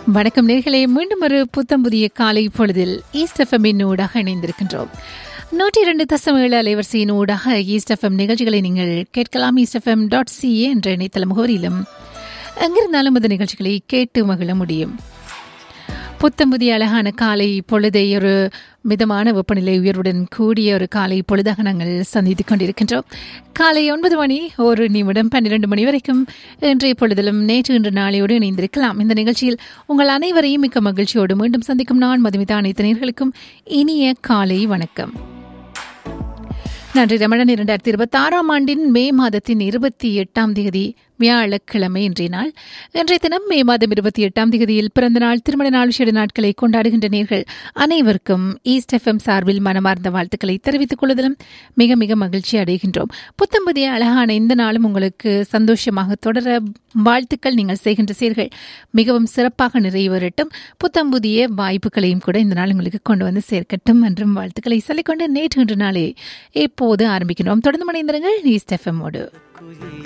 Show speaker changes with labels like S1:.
S1: வணக்கம் நேர்களே மீண்டும் ஒரு புத்தம் புதிய காலை பொழுதில் ஈஸ்ட் எஃப்எம்மின் ஊடாக இணைந்திருக்கின்றோம் நூற்றி இரண்டு தசம் ஏழு அலைவரிசையின் ஊடாக ஈஸ்ட் எஃப்எம் நிகழ்ச்சிகளை நீங்கள் கேட்கலாம் ஈஸ்ட் எஃப்எம் டாட் சிஏ என்ற இணையதள முகவரியிலும் எங்கிருந்தாலும் அந்த நிகழ்ச்சிகளை கேட்டு மகிழ முடியும் புத்தம் புதிய அழகான காலை பொழுதை ஒரு மிதமான வெப்பநிலை உயர்வுடன் கூடிய ஒரு காலை பொழுதாக நாங்கள் சந்தித்துக் கொண்டிருக்கின்றோம் காலை ஒன்பது மணி ஒரு நிமிடம் பன்னிரண்டு மணி வரைக்கும் இன்றைய பொழுதிலும் நேற்று இன்று நாளையோடு இணைந்திருக்கலாம் இந்த நிகழ்ச்சியில் உங்கள் அனைவரையும் மிக்க மகிழ்ச்சியோடு மீண்டும் சந்திக்கும் நான் மதுமிதா அனைத்து நேர்களுக்கும் இனிய காலை வணக்கம் நன்றி ரமணன் இரண்டாயிரத்தி இருபத்தி ஆறாம் ஆண்டின் மே மாதத்தின் இருபத்தி எட்டாம் தேதி வியாழக்கிழமை இன்றைய நாள் இன்றைய தினம் மே மாதம் இருபத்தி எட்டாம் தேதியில் பிறந்த நாள் திருமண நாள் விசேட நாட்களை கொண்டாடுகின்ற நேர்கள் அனைவருக்கும் ஈஸ்ட் எஃப்எம் சார்பில் மனமார்ந்த வாழ்த்துக்களை தெரிவித்துக் கொள்வதிலும் மிக மிக மகிழ்ச்சி அடைகின்றோம் புத்தம் புதிய அழகான இந்த நாளும் உங்களுக்கு சந்தோஷமாக தொடர வாழ்த்துக்கள் நீங்கள் செய்கின்ற செயல்கள் மிகவும் சிறப்பாக நிறைவேறட்டும் புத்தம் புதிய வாய்ப்புகளையும் கூட இந்த நாள் உங்களுக்கு கொண்டு வந்து சேர்க்கட்டும் என்றும் வாழ்த்துக்களை சொல்லிக்கொண்டு நேற்று இன்று நாளே இப்போது ஆரம்பிக்கின்றோம் தொடர்ந்து மணிந்திருங்கள் ஈஸ்ட் எஃப்எம்மோடு